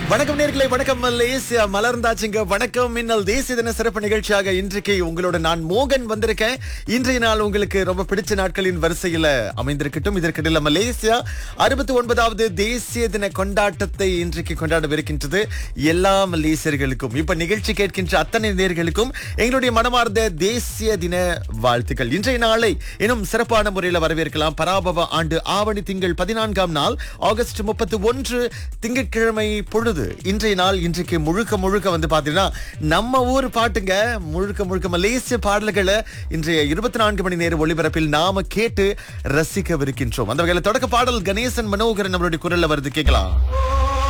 வணக்கம் நேர்களை வணக்கம் மலேசியா மலர்ந்தாச்சுங்க வணக்கம் மின்னல் தேசிய தின சிறப்பு நிகழ்ச்சியாக இன்றைக்கு உங்களோட நான் மோகன் வந்திருக்கேன் இன்றைய நாள் உங்களுக்கு ரொம்ப பிடிச்ச நாட்களின் வரிசையில அமைந்திருக்கட்டும் இதற்கிடையில மலேசியா அறுபத்தி ஒன்பதாவது தேசிய தின கொண்டாட்டத்தை இன்றைக்கு கொண்டாடவிருக்கின்றது எல்லா மலேசியர்களுக்கும் இப்ப நிகழ்ச்சி கேட்கின்ற அத்தனை நேர்களுக்கும் எங்களுடைய மனமார்ந்த தேசிய தின வாழ்த்துக்கள் இன்றைய நாளை இன்னும் சிறப்பான முறையில் வரவேற்கலாம் பராபவ ஆண்டு ஆவணி திங்கள் பதினான்காம் நாள் ஆகஸ்ட் முப்பத்தி ஒன்று திங்கட்கிழமை பொழுது இன்றைய நாள் இன்றைக்கு முழுக்க முழுக்க வந்து பாத்தீங்கன்னா நம்ம ஊர் பாட்டுங்க முழுக்க முழுக்க மலேசிய பாடல்களை இன்றைய இருபத்தி நான்கு மணி நேர ஒளிபரப்பில் நாம கேட்டு ரசிக்கவிருக்கின்றோம் அந்த வகையில் தொடக்க பாடல் கணேசன் மனோகரன் நம்மளுடைய குரல்ல வருது கேட்கலாம்